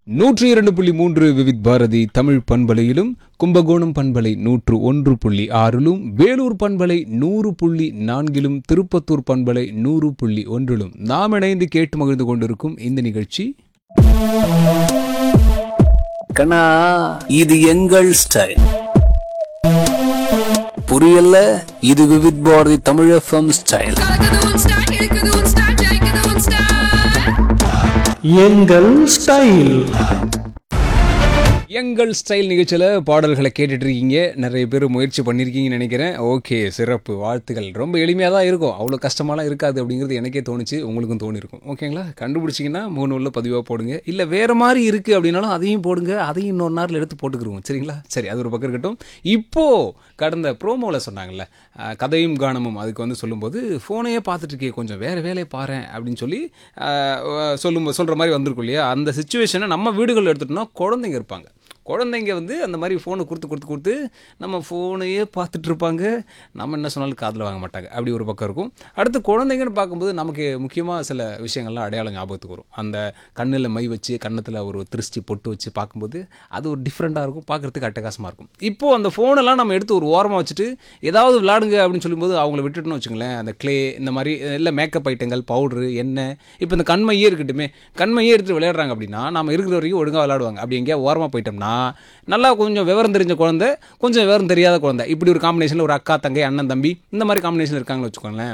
நூற்றி இரண்டு புள்ளி மூன்று விவித் பாரதி தமிழ் பண்பலையிலும் கும்பகோணம் பண்பலை நூற்று ஒன்று புள்ளி ஆறிலும் வேலூர் பண்பலை நூறு புள்ளி நான்கிலும் திருப்பத்தூர் பண்பலை நூறு புள்ளி ஒன்றிலும் நாம் இணைந்து கேட்டு மகிழ்ந்து கொண்டிருக்கும் இந்த நிகழ்ச்சி கண்ணா இது எங்கள் ஸ்டைல் புரியல இது விவித் பாரதி தமிழ் எஃப்எம் ஸ்டைல் கலக்குது உன் ஸ்டைல் இழுக்குது உன் ஸ்டைல் ஜெயிக்குது உன் ஸ்டைல் எங்கள் ஸ்டைல் எங்கள் ஸ்டைல் நிகழ்ச்சியில் பாடல்களை கேட்டுட்டு இருக்கீங்க நிறைய பேர் முயற்சி பண்ணியிருக்கீங்கன்னு நினைக்கிறேன் ஓகே சிறப்பு வாழ்த்துக்கள் ரொம்ப எளிமையாக தான் இருக்கும் அவ்வளோ கஷ்டமாலாம் இருக்காது அப்படிங்கிறது எனக்கே தோணுச்சு உங்களுக்கும் தோணிருக்கும் ஓகேங்களா கண்டுபிடிச்சிங்கன்னா மூணு பதிவாக போடுங்க இல்லை வேறு மாதிரி இருக்குது அப்படின்னாலும் அதையும் போடுங்க அதையும் இன்னொரு நாளில் எடுத்து போட்டுக்கிருவோம் சரிங்களா சரி அது ஒரு பக்கம் இருக்கட்டும் இப்போது கடந்த ப்ரோமோவில் சொன்னாங்கல்ல அஹ், கதையும் கானமும் அதுக்கு வந்து சொல்லும்போது ஃபோனையே பார்த்துட்டு இருக்கே கொஞ்சம் வேறு வேலையை பாரேன் அப்படின்னு சொல்லி அஹ், சொல்லும் சொல்கிற மாதிரி வந்திருக்கும் இல்லையா அந்த சுச்சுவேஷனை நம்ம வீடுகளில் எடுத்துட்டோம்னா குழந்தைங்க இருப்பாங்க குழந்தைங்க வந்து அந்த மாதிரி ஃபோனை கொடுத்து கொடுத்து கொடுத்து நம்ம ஃபோனையே பார்த்துட்டு இருப்பாங்க நம்ம என்ன சொன்னாலும் காதில் வாங்க மாட்டாங்க அப்படி ஒரு பக்கம் இருக்கும் அடுத்து குழந்தைங்கன்னு பார்க்கும்போது நமக்கு முக்கியமாக சில விஷயங்கள்லாம் அடையாளம் ஞாபகத்துக்கு வரும் அந்த கண்ணில் மை வச்சு கன்னத்தில் ஒரு திருஷ்டி பொட்டு வச்சு பார்க்கும்போது அது ஒரு டிஃப்ரெண்ட்டாக இருக்கும் பார்க்குறதுக்கு அட்டகாசமாக இருக்கும் இப்போது அந்த ஃபோனெல்லாம் நம்ம எடுத்து ஒரு ஓரமாக வச்சுட்டு ஏதாவது விளாடுங்க அப்படின்னு சொல்லும்போது அவங்கள விட்டுட்டோம்னு வச்சுங்களேன் அந்த க்ளே இந்த மாதிரி இல்லை மேக்கப் ஐட்டங்கள் பவுட்ரு எண்ணெய் இப்போ இந்த கண்மையே இருக்கட்டுமே கண்மையே எடுத்து விளையாடுறாங்க அப்படின்னா நம்ம இருக்கிற வரைக்கும் ஒழுங்காக விளையாடுவாங்க அப்படி எங்கேயா ஓரமாக போயிட்டோம்னா நல்லா கொஞ்சம் விவரம் தெரிஞ்ச குழந்தை கொஞ்சம் விவரம் தெரியாத குழந்தை இப்படி ஒரு காம்பினேஷனில் ஒரு அக்கா தங்கை அண்ணன் தம்பி இந்த மாதிரி காம்பினேஷன் இருக்காங்கன்னு வச்சுக்கோங்களேன்